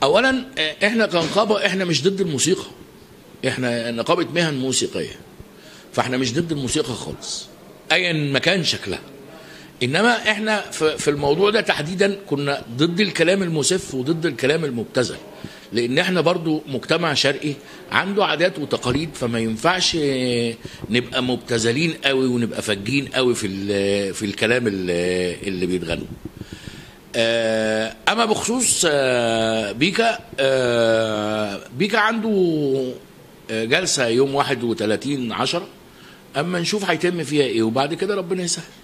اولا آه، احنا كنقابه احنا مش ضد الموسيقى احنا نقابه مهن موسيقيه فاحنا مش ضد الموسيقى خالص ايا ما كان شكلها انما احنا في في الموضوع ده تحديدا كنا ضد الكلام المسف وضد الكلام المبتذل لان احنا برضو مجتمع شرقي عنده عادات وتقاليد فما ينفعش آه، نبقى مبتذلين قوي ونبقى فجين قوي في ال- في الكلام اللي اللي بيتغنى آه، اما بخصوص آه، بيكا آه، بيكا عنده آه، جلسه يوم 31 10 اما نشوف هيتم فيها ايه وبعد كده ربنا يسهل